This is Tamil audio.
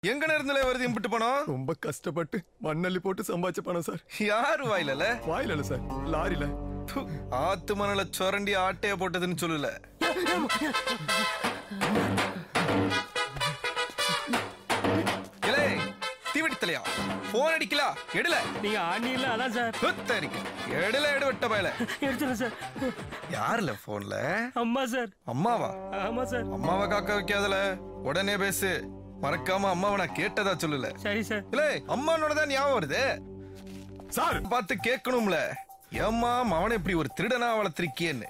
எங்க நேரத்துல வருது இம்பிட்டு பணம் ரொம்ப கஷ்டப்பட்டு மண்ணள்ளி போட்டு சம்பாதிச்ச பணம் சார் யாரு வாயிலல வாயில இல்ல சார் லாரில து, ஆத்து மணல சுரண்டி ஆட்டைய போட்டதுன்னு சொல்லல இலே தீவெடித்தலையா போன் அடிக்கலா எடுல நீங்க ஆண்டியில அதான் சார் குத்தரிக்க எடுல எடு விட்ட பயல எடுத்துறேன் சார் யாருல போன்ல அம்மா சார் அம்மாவா ஆமா சார் அம்மாவை காக்க வைக்காதல உடனே பேசு மறக்காம அம்மாவை நான் கேட்டதா சொல்லல சரி சார் இல்ல அம்மானோட தான் ஞாபகம் வருது சார் பார்த்து கேட்கணும்ல ஏம்மா அவனை இப்படி ஒரு திருடனா வளர்த்திருக்கியன்னு